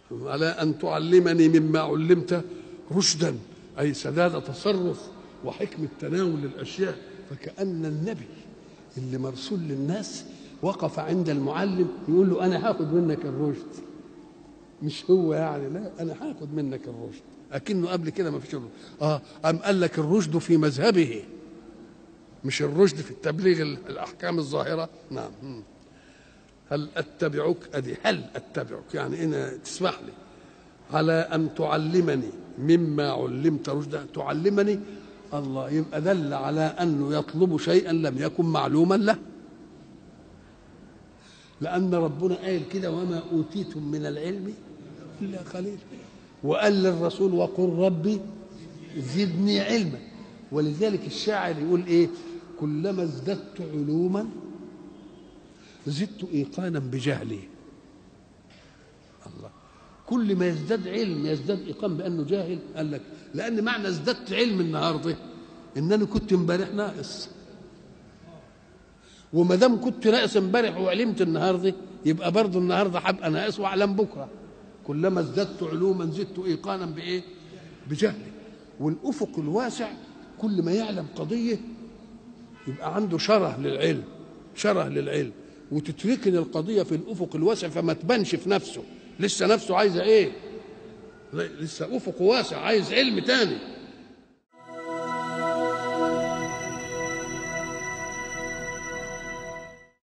على ان تعلمني مما علمت رشدا اي سداد تصرف وحكمه تناول الاشياء فكان النبي اللي مرسول للناس وقف عند المعلم يقول له انا هاخد منك الرشد مش هو يعني لا انا هاخد منك الرشد اكنه قبل كده ما فيش الرشد اه ام قال لك الرشد في مذهبه مش الرشد في التبليغ الاحكام الظاهره نعم مم. هل اتبعك ادي هل اتبعك يعني انا تسمح لي على ان تعلمني مما علمت رشدا تعلمني الله يبقى دل على انه يطلب شيئا لم يكن معلوما له لان ربنا قال كده وما اوتيتم من العلم الا قليلا وقال للرسول وقل ربي زدني علما ولذلك الشاعر يقول ايه كلما ازددت علوما زدت ايقانا بجهلي الله كل ما يزداد علم يزداد ايقان بانه جاهل قال لك لان معنى ازددت علم النهارده ان انا كنت امبارح ناقص وما دام كنت ناقص امبارح وعلمت النهارده يبقى برضه النهارده هبقى ناقص واعلم بكره كلما ازددت علوما زدت ايقانا بايه؟ بجهلي والافق الواسع كل ما يعلم قضيه يبقى عنده شره للعلم شره للعلم وتتركن القضيه في الافق الواسع فما تبانش في نفسه لسه نفسه عايزه ايه؟ لسه افق واسع عايز علم تاني